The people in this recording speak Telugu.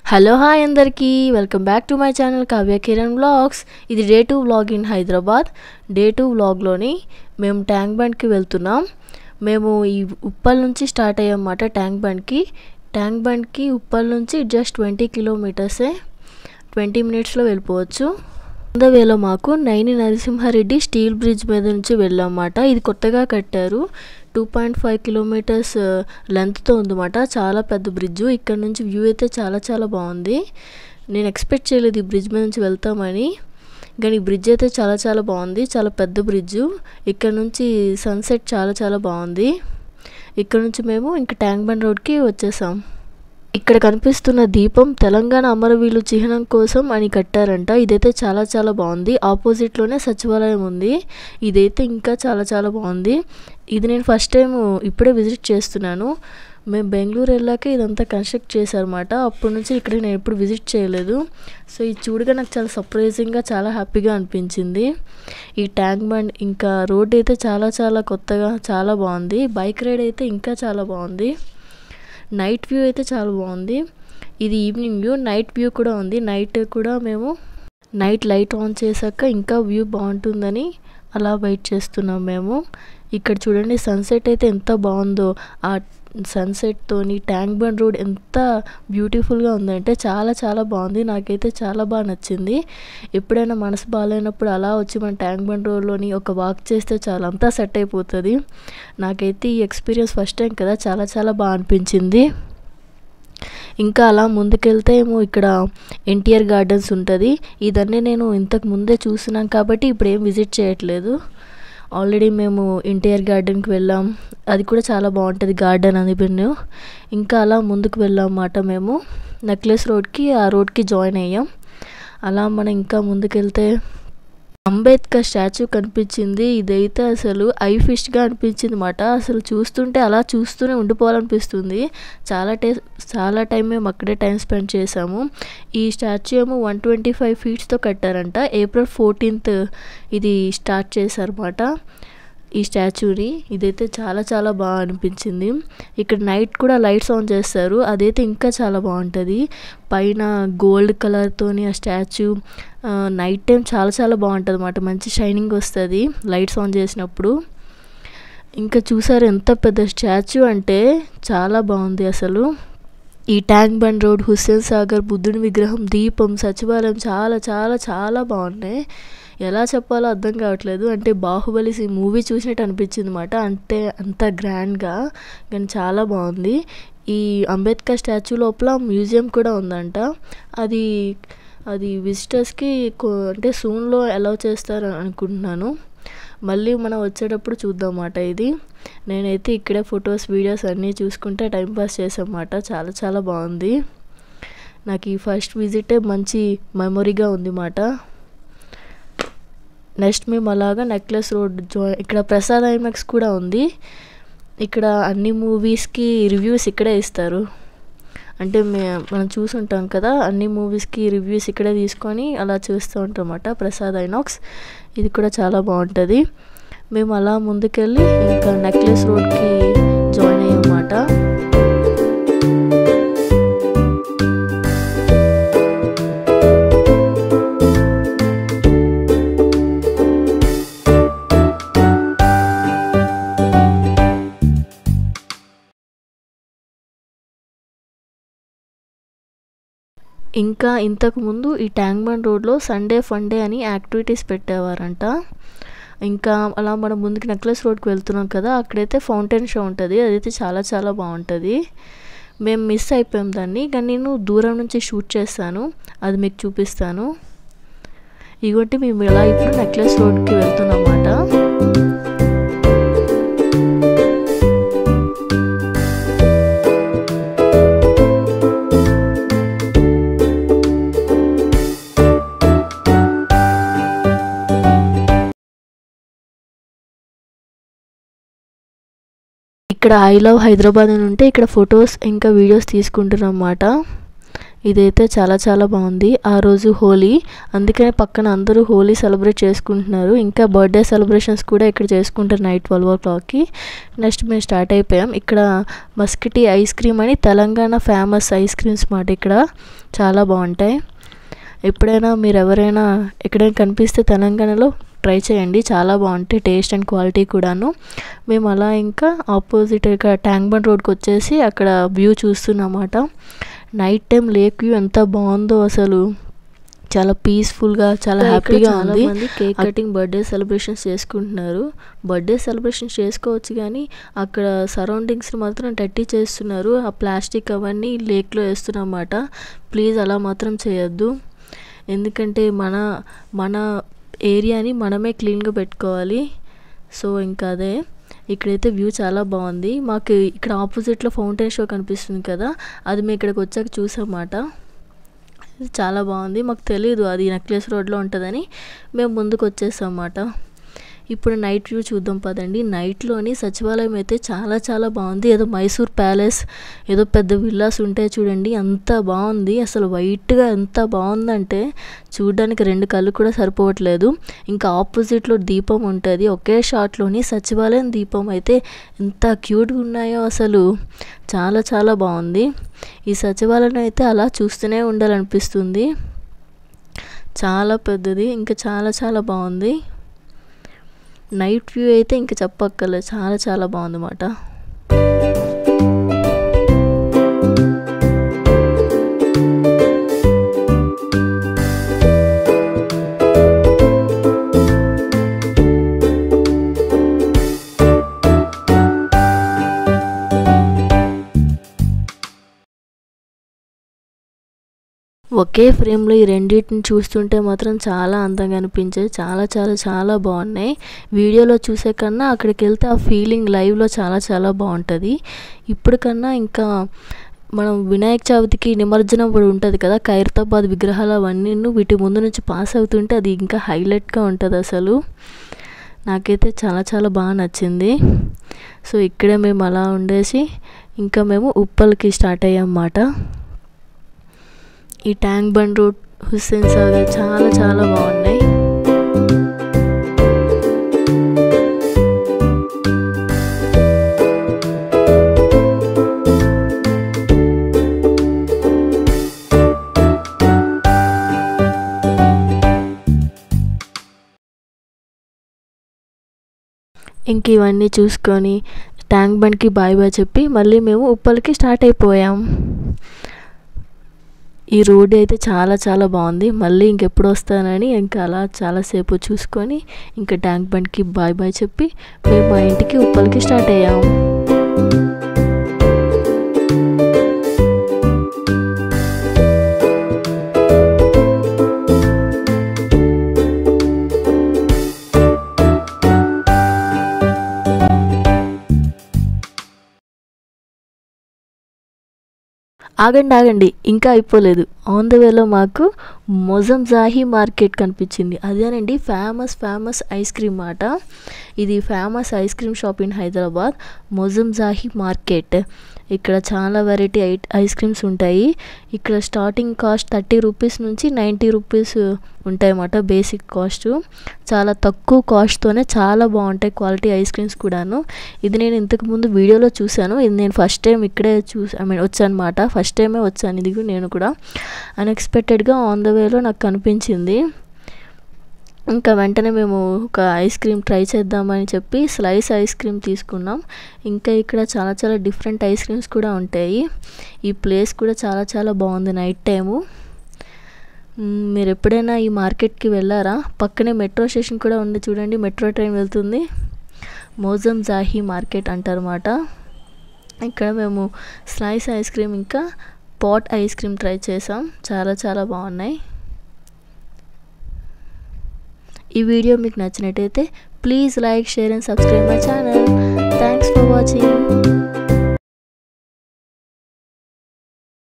హలో హాయ్ అందరికీ welcome back to my channel Kavya Kiran vlogs ఇది day two vlog in Hyderabad day two వ్లాగ్లోని మేము ట్యాంక్ బండ్కి వెళ్తున్నాం మేము ఈ ఉప్పల్ నుంచి స్టార్ట్ అయ్యామన్నమాట ట్యాంక్ బండ్కి ట్యాంక్ బండ్కి ఉప్పల్ నుంచి జస్ట్ ట్వంటీ కిలోమీటర్సే ట్వంటీ మినిట్స్లో వెళ్ళిపోవచ్చు వేలో మాకు నైని నరసింహారెడ్డి స్టీల్ బ్రిడ్జ్ మీద నుంచి వెళ్ళామన్నమాట ఇది కొత్తగా కట్టారు టూ పాయింట్ ఫైవ్ కిలోమీటర్స్ లెంత్తో ఉందన్నమాట చాలా పెద్ద బ్రిడ్జ్ ఇక్కడ నుంచి వ్యూ అయితే చాలా చాలా బాగుంది నేను ఎక్స్పెక్ట్ చేయలేదు ఈ బ్రిడ్జ్ మీద నుంచి వెళ్తామని కానీ ఈ బ్రిడ్జ్ అయితే చాలా చాలా బాగుంది చాలా పెద్ద బ్రిడ్జ్ ఇక్కడ నుంచి సన్సెట్ చాలా చాలా బాగుంది ఇక్కడ నుంచి మేము ఇంకా ట్యాంక్ బండ్ రోడ్కి వచ్చేసాం ఇక్కడ కనిపిస్తున్న దీపం తెలంగాణ అమరవీరుల చిహ్నం కోసం అని కట్టారంట ఇదైతే చాలా చాలా బాగుంది ఆపోజిట్లోనే సచివాలయం ఉంది ఇదైతే ఇంకా చాలా చాలా బాగుంది ఇది నేను ఫస్ట్ టైం ఇప్పుడే విజిట్ చేస్తున్నాను మేము బెంగళూరు వెళ్ళాక ఇదంతా కన్స్ట్రక్ట్ చేశారన్నమాట అప్పటి నుంచి ఇక్కడ నేను ఎప్పుడు విజిట్ చేయలేదు సో ఇది చూడగా నాకు చాలా సర్ప్రైజింగ్గా చాలా హ్యాపీగా అనిపించింది ఈ ట్యాంక్ బండ్ ఇంకా రోడ్ అయితే చాలా చాలా కొత్తగా చాలా బాగుంది బైక్ రైడ్ అయితే ఇంకా చాలా బాగుంది నైట్ వ్యూ అయితే చాలా బాగుంది ఇది ఈవినింగ్ వ్యూ నైట్ వ్యూ కూడా ఉంది నైట్ కూడా మేము నైట్ లైట్ ఆన్ చేశాక ఇంకా వ్యూ బాగుంటుందని అలా వెయిట్ చేస్తున్నాం మేము ఇక్కడ చూడండి సన్సెట్ అయితే ఎంత బాగుందో ఆ సన్సెట్తోని ట్యాంక్ బండ్ రోడ్ ఎంత బ్యూటిఫుల్గా ఉందంటే చాలా చాలా బాగుంది నాకైతే చాలా బాగా నచ్చింది ఎప్పుడైనా మనసు బాగాలేనప్పుడు అలా వచ్చి మన ట్యాంక్ బండ్ రోడ్లోని ఒక వాక్ చేస్తే చాలా అంతా సెట్ అయిపోతుంది నాకైతే ఈ ఎక్స్పీరియన్స్ ఫస్ట్ టైం కదా చాలా చాలా బాగా అనిపించింది ఇంకా అలా ముందుకెళ్తే ఏమో ఇక్కడ ఎన్టీఆర్ గార్డెన్స్ ఉంటుంది ఇదన్నీ నేను ఇంతకు ముందే చూసినాం కాబట్టి ఇప్పుడు ఏం విజిట్ చేయట్లేదు ఆల్రెడీ మేము ఎన్టీఆర్ గార్డెన్కి వెళ్ళాం అది కూడా చాలా బాగుంటుంది గార్డెన్ అని బిన్ను ఇంకా అలా ముందుకు వెళ్ళాం అన్నమాట మేము నెక్లెస్ రోడ్కి ఆ రోడ్కి జాయిన్ అయ్యాం అలా మనం ఇంకా ముందుకెళ్తే అంబేద్కర్ స్టాచ్యూ కనిపించింది ఇదైతే అసలు ఐ ఫిష్గా అనిపించింది అనమాట అసలు చూస్తుంటే అలా చూస్తూనే ఉండిపోవాలనిపిస్తుంది చాలా టే చాలా టైం మేము అక్కడే టైం స్పెండ్ చేసాము ఈ స్టాచ్యూ ఏమో వన్ ట్వంటీ ఫైవ్ ఫీట్స్తో కట్టారంట ఏప్రిల్ ఫోర్టీన్త్ ఇది స్టార్ట్ చేశారన్నమాట ఈ స్టాచ్యూని ఇదైతే చాలా చాలా బాగా అనిపించింది ఇక్కడ నైట్ కూడా లైట్స్ ఆన్ చేస్తారు అదైతే ఇంకా చాలా బాగుంటుంది పైన గోల్డ్ కలర్తోని ఆ స్టాచ్యూ నైట్ టైం చాలా చాలా బాగుంటుంది అన్నమాట మంచి షైనింగ్ వస్తుంది లైట్స్ ఆన్ చేసినప్పుడు ఇంకా చూసారు ఎంత పెద్ద స్టాచ్యూ అంటే చాలా బాగుంది అసలు ఈ ట్యాంక్ బండ్ రోడ్ హుస్సేన్ సాగర్ బుద్ధుని విగ్రహం దీపం సచివాలయం చాలా చాలా చాలా బాగున్నాయి ఎలా చెప్పాలో అర్థం కావట్లేదు అంటే బాహుబలి మూవీ చూసినట్టు అనిపించింది అనమాట అంటే అంత గ్రాండ్గా కానీ చాలా బాగుంది ఈ అంబేద్కర్ స్టాచ్యూ లోపల మ్యూజియం కూడా ఉందంట అది అది విజిటర్స్కి అంటే సూన్లో అలౌ చేస్తారు అనుకుంటున్నాను మళ్ళీ మనం వచ్చేటప్పుడు చూద్దాం అన్నమాట ఇది నేనైతే ఇక్కడే ఫొటోస్ వీడియోస్ అన్నీ చూసుకుంటే టైంపాస్ చేసామన్నమాట చాలా చాలా బాగుంది నాకు ఈ ఫస్ట్ విజిటే మంచి మెమొరీగా ఉంది మాట నెక్స్ట్ మేము అలాగా నెక్లెస్ రోడ్ జో ఇక్కడ ప్రసాద్ ఐమాక్స్ కూడా ఉంది ఇక్కడ అన్ని మూవీస్కి రివ్యూస్ ఇక్కడే ఇస్తారు అంటే మే మనం చూసుంటాం కదా అన్ని మూవీస్కి రివ్యూస్ ఇక్కడే తీసుకొని అలా చూస్తూ ఉంటాం అన్నమాట ప్రసాద్ ఐనాక్స్ ఇది కూడా చాలా బాగుంటుంది మేము అలా ముందుకెళ్ళి ఇంకా నెక్లెస్ రోడ్కి జాయిన్ అయ్యామన్నమాట ఇంకా ఇంతకుముందు ఈ ట్యాంక్ బండ్ రోడ్లో సండే ఫండే అని యాక్టివిటీస్ పెట్టేవారంట ఇంకా అలా మనం ముందుకు నెక్లెస్ రోడ్కి వెళ్తున్నాం కదా అక్కడైతే ఫౌంటైన్ షో ఉంటుంది అదైతే చాలా చాలా బాగుంటుంది మేము మిస్ అయిపోయాం దాన్ని కానీ నేను దూరం నుంచి షూట్ చేస్తాను అది మీకు చూపిస్తాను ఇగోటి మేము ఇలా ఇప్పుడు నెక్లెస్ రోడ్కి వెళ్తున్నాం అన్నమాట ఇక్కడ ఐ లవ్ హైదరాబాద్ అని ఉంటే ఇక్కడ ఫొటోస్ ఇంకా వీడియోస్ తీసుకుంటున్నాం అన్నమాట ఇదైతే చాలా చాలా బాగుంది ఆ రోజు హోలీ అందుకనే పక్కన అందరూ హోలీ సెలబ్రేట్ చేసుకుంటున్నారు ఇంకా బర్త్డే సెలబ్రేషన్స్ కూడా ఇక్కడ చేసుకుంటారు నైట్ ట్వెల్వ్ ఓ క్లాక్కి నెక్స్ట్ మేము స్టార్ట్ అయిపోయాం ఇక్కడ మస్కిటీ ఐస్ క్రీమ్ అని తెలంగాణ ఫేమస్ ఐస్ క్రీమ్స్ మాట ఇక్కడ చాలా బాగుంటాయి ఎప్పుడైనా మీరు ఎవరైనా ఎక్కడైనా కనిపిస్తే తెలంగాణలో ట్రై చేయండి చాలా బాగుంటాయి టేస్ట్ అండ్ క్వాలిటీ కూడాను మేము అలా ఇంకా ఆపోజిట్ ఇక ట్యాంక్ బండ్ రోడ్కి వచ్చేసి అక్కడ వ్యూ చూస్తున్నమాట నైట్ టైం లేక్ వ్యూ ఎంత బాగుందో అసలు చాలా పీస్ఫుల్గా చాలా హ్యాపీగా ఉంది కేక్ కటింగ్ బర్త్డే సెలబ్రేషన్స్ చేసుకుంటున్నారు బర్త్డే సెలబ్రేషన్స్ చేసుకోవచ్చు కానీ అక్కడ సరౌండింగ్స్ మాత్రం టట్టి చేస్తున్నారు ఆ ప్లాస్టిక్ అవన్నీ లేక్లో వేస్తున్నమాట ప్లీజ్ అలా మాత్రం చేయొద్దు ఎందుకంటే మన మన ఏరియాని మనమే క్లీన్గా పెట్టుకోవాలి సో ఇంకా అదే ఇక్కడైతే వ్యూ చాలా బాగుంది మాకు ఇక్కడ ఆపోజిట్లో ఫౌంటైన్ షో కనిపిస్తుంది కదా అది మేము ఇక్కడికి వచ్చాక చూసామాట చాలా బాగుంది మాకు తెలియదు అది నెక్లెస్ రోడ్లో ఉంటుందని మేము ముందుకు వచ్చేసాం అన్నమాట ఇప్పుడు నైట్ వ్యూ చూద్దాం పదండి నైట్లోని సచివాలయం అయితే చాలా చాలా బాగుంది ఏదో మైసూర్ ప్యాలెస్ ఏదో పెద్ద విల్లాస్ ఉంటాయి చూడండి అంత బాగుంది అసలు వైట్గా ఎంత బాగుందంటే చూడడానికి రెండు కళ్ళు కూడా సరిపోవట్లేదు ఇంకా ఆపోజిట్లో దీపం ఉంటుంది ఒకే షాట్లోని సచివాలయం దీపం అయితే ఎంత క్యూట్గా ఉన్నాయో అసలు చాలా చాలా బాగుంది ఈ సచివాలయం అయితే అలా చూస్తూనే ఉండాలనిపిస్తుంది చాలా పెద్దది ఇంకా చాలా చాలా బాగుంది నైట్ వ్యూ అయితే ఇంకా చెప్పక్కర్లేదు చాలా చాలా బాగుందన్నమాట ఒకే ఫ్రేమ్లో ఈ రెండింటిని చూస్తుంటే మాత్రం చాలా అందంగా అనిపించాయి చాలా చాలా చాలా బాగున్నాయి వీడియోలో చూసే కన్నా అక్కడికి వెళ్తే ఆ ఫీలింగ్ లైవ్లో చాలా చాలా బాగుంటుంది ఇప్పటికన్నా ఇంకా మనం వినాయక చవితికి నిమజ్జనం కూడా ఉంటుంది కదా ఖైరతాబాద్ విగ్రహాలు అవన్నీ వీటి ముందు నుంచి పాస్ అవుతుంటే అది ఇంకా హైలైట్గా ఉంటుంది అసలు నాకైతే చాలా చాలా బాగా నచ్చింది సో ఇక్కడే మేము అలా ఉండేసి ఇంకా మేము ఉప్పల్కి స్టార్ట్ అయ్యామన్నమాట ఈ ట్యాంక్ బండ్ రోడ్ హుస్సేన్ సాగర్ చాలా చాలా బాగున్నాయి ఇంక ఇవన్నీ చూసుకొని ట్యాంక్ బండ్కి బాయ్ బాయ్ చెప్పి మళ్ళీ మేము ఉప్పల్కి స్టార్ట్ అయిపోయాం ఈ రోడ్ అయితే చాలా చాలా బాగుంది మళ్ళీ ఇంకెప్పుడు వస్తానని ఇంకా అలా చాలాసేపు చూసుకొని ఇంకా ట్యాంక్ బండ్కి బాయ్ బాయ్ చెప్పి మేము మా ఇంటికి ఉప్పల్కి స్టార్ట్ అయ్యాం ఆగండి ఆగండి ఇంకా అయిపోలేదు ఆన్ ద వేలో మాకు మొజం జాహీ మార్కెట్ కనిపించింది అదేనండి ఫేమస్ ఫేమస్ ఐస్ క్రీమ్ మాట ఇది famous ice cream shop in Hyderabad Mozam Jahi market ఇక్కడ చాలా వెరైటీ ఐ ఐస్ క్రీమ్స్ ఉంటాయి ఇక్కడ స్టార్టింగ్ కాస్ట్ థర్టీ రూపీస్ నుంచి నైంటీ రూపీస్ ఉంటాయన్నమాట బేసిక్ కాస్ట్ చాలా తక్కువ కాస్ట్తోనే చాలా బాగుంటాయి క్వాలిటీ ఐస్ క్రీమ్స్ కూడాను ఇది నేను ఇంతకుముందు వీడియోలో చూశాను ఇది నేను ఫస్ట్ టైం ఇక్కడే చూసి ఐ మీన్ వచ్చానమాట ఫస్ట్ టైమే వచ్చాను ఇది నేను కూడా అన్ఎక్స్పెక్టెడ్గా ఆన్ ద వేలో నాకు కనిపించింది ఇంకా వెంటనే మేము ఒక ఐస్ క్రీమ్ ట్రై చేద్దామని చెప్పి స్లైస్ ఐస్ క్రీమ్ తీసుకున్నాం ఇంకా ఇక్కడ చాలా చాలా డిఫరెంట్ ఐస్ క్రీమ్స్ కూడా ఉంటాయి ఈ ప్లేస్ కూడా చాలా చాలా బాగుంది నైట్ టైము మీరు ఎప్పుడైనా ఈ మార్కెట్కి వెళ్ళారా పక్కనే మెట్రో స్టేషన్ కూడా ఉంది చూడండి మెట్రో ట్రైన్ వెళ్తుంది మోజం జాహీ మార్కెట్ అంటారన్నమాట ఇక్కడ మేము స్లైస్ ఐస్ క్రీమ్ ఇంకా పాట్ ఐస్ క్రీమ్ ట్రై చేసాం చాలా చాలా బాగున్నాయి ఈ వీడియో మీకు నచ్చినట్టయితే please like share and subscribe my channel thanks for watching